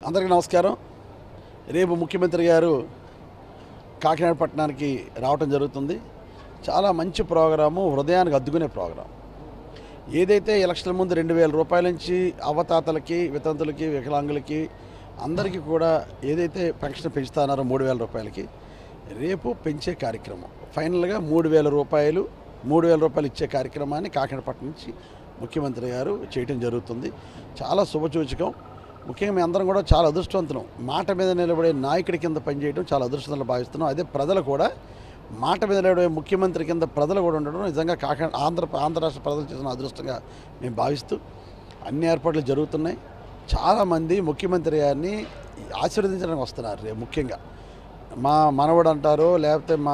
అందరికీ నమస్కారం రేపు ముఖ్యమంత్రి గారు కాకినాడ పట్టణానికి రావటం జరుగుతుంది చాలా మంచి ప్రోగ్రాము హృదయానికి అద్దుకునే ప్రోగ్రాం ఏదైతే ఎలక్షన్ల ముందు రెండు వేల రూపాయల నుంచి అవతాతలకి వితంతులకి వికలాంగులకి అందరికీ కూడా ఏదైతే పెన్షన్ పెంచుతున్నారో మూడు వేల రూపాయలకి రేపు పెంచే కార్యక్రమం ఫైనల్గా మూడు వేల రూపాయలు మూడు వేల రూపాయలు ఇచ్చే కార్యక్రమాన్ని కాకినాడపట్నం నుంచి ముఖ్యమంత్రి గారు చేయటం జరుగుతుంది చాలా శుభసూచకం ముఖ్యంగా మేము అందరం కూడా చాలా అదృష్టవంతులం మాట మీద నిలబడే నాయకుడి కింద పనిచేయడం చాలా అదృష్టంగా భావిస్తున్నాం అదే ప్రజలు కూడా మాట మీద నిలబడే ముఖ్యమంత్రి కింద ప్రజలు కూడా ఉండడం నిజంగా కాకినాడ ఆంధ్ర ఆంధ్ర రాష్ట్ర ప్రజలు చేసిన అదృష్టంగా మేము భావిస్తూ అన్ని ఏర్పాట్లు జరుగుతున్నాయి చాలామంది ముఖ్యమంత్రి గారిని ఆశీర్వదించడానికి వస్తున్నారు రేపు ముఖ్యంగా మా మనవడు అంటారో లేకపోతే మా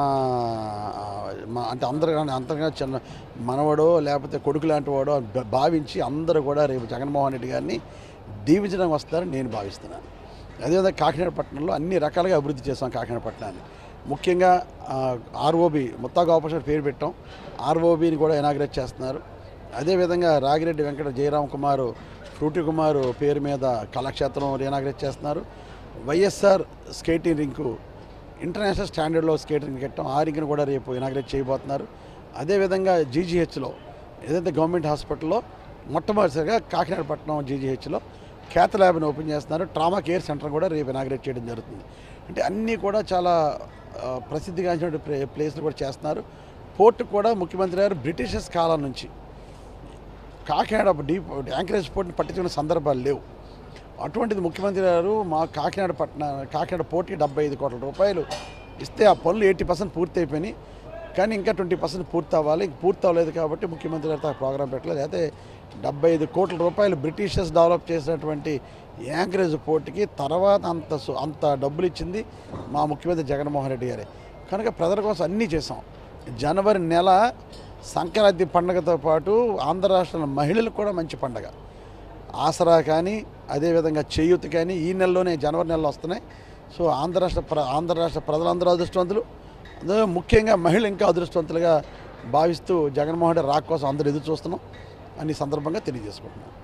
మా అంటే అందరు కానీ అంతగా చిన్న మనవడో లేకపోతే కొడుకు లాంటి వాడో భ- భావించి అందరూ కూడా రేపు జగన్మోహన్ రెడ్డి గారిని దీవించడానికి వస్తారని నేను భావిస్తున్నాను అదేవిధంగా కాకినాడ పట్టణంలో అన్ని రకాలుగా అభివృద్ధి చేస్తాం కాకినాడ పట్టణాన్ని ముఖ్యంగా ఆర్ఓబి ముత్తాగా ఆపరేషన్ పేరు పెట్టాం ఆర్ఓబిని కూడా ఇనాగ్రేట్ చేస్తున్నారు అదేవిధంగా రాగిరెడ్డి వెంకట జయరామ్ కుమారు ఫ్రూటి కుమారు పేరు మీద కళాక్షేత్రం ఇనాగ్రేట్ చేస్తున్నారు వైఎస్ఆర్ స్కేటింగ్ రింకు ఇంటర్నేషనల్ స్టాండర్డ్లో స్కేటింగ్ రింక్ కట్టాం ఆ రింక్ని కూడా రేపు ఇనాగ్రేట్ చేయబోతున్నారు అదేవిధంగా జీజీహెచ్లో ఏదైతే గవర్నమెంట్ హాస్పిటల్లో మొట్టమొదటిసారిగా కాకినాడ పట్టణం జీజీహెచ్లో ఖ్యాత ల్యాబ్ని ఓపెన్ చేస్తున్నారు ట్రామా కేర్ సెంటర్ కూడా రేపు ఇనాగ్రేట్ చేయడం జరుగుతుంది అంటే అన్నీ కూడా చాలా ఆ, ప్రసిద్ధిగాంచిన ప్లే ప్లేస్లు కూడా చేస్తున్నారు పోర్టు కూడా ముఖ్యమంత్రి గారు బ్రిటిషర్స్ కాలం నుంచి కాకినాడ డీప్ యాంకరేజ్ పోర్ట్ని పట్టించుకునే సందర్భాలు లేవు అటువంటిది ముఖ్యమంత్రి గారు మా కాకినాడ పట్టణ కాకినాడ పోర్ట్కి డెబ్బై ఐదు కోట్ల రూపాయలు ఇస్తే ఆ పనులు ఎయిటీ పర్సెంట్ పూర్తి అయిపోయినాయి కానీ ఇంకా ట్వంటీ పర్సెంట్ పూర్తి అవ్వాలి ఇంక పూర్తి అవ్వలేదు కాబట్టి ముఖ్యమంత్రి గారితో ఆ ప్రోగ్రాం పెట్టలేదు అయితే డెబ్బై ఐదు కోట్ల రూపాయలు బ్రిటిషర్స్ డెవలప్ చేసినటువంటి యాంకరేజ్ పోర్ట్కి తర్వాత అంత సు- అంత డబ్బులు ఇచ్చింది మా ముఖ్యమంత్రి జగన్మోహన్ రెడ్డి గారే కనుక ప్రజల కోసం అన్నీ చేసాం జనవరి నెల సంక్రాంతి పండగతో పాటు ఆంధ్ర రాష్ట్ర మహిళలకు కూడా మంచి పండగ ఆసరా కానీ అదేవిధంగా చేయూత కానీ ఈ నెలలోనే జనవరి నెలలో వస్తున్నాయి సో ఆంధ్ర రాష్ట్ర ప్ర ఆంధ్ర రాష్ట్ర ప్రజలందరూ అదృష్టవంతులు అందులో ముఖ్యంగా మహిళలు ఇంకా అదృష్టవంతులుగా భావిస్తూ జగన్మోహన్ రెడ్డి రాక్ కోసం అందరూ ఎదురు చూస్తున్నాం అని ఈ సందర్భంగా తెలియజేసుకుంటున్నాం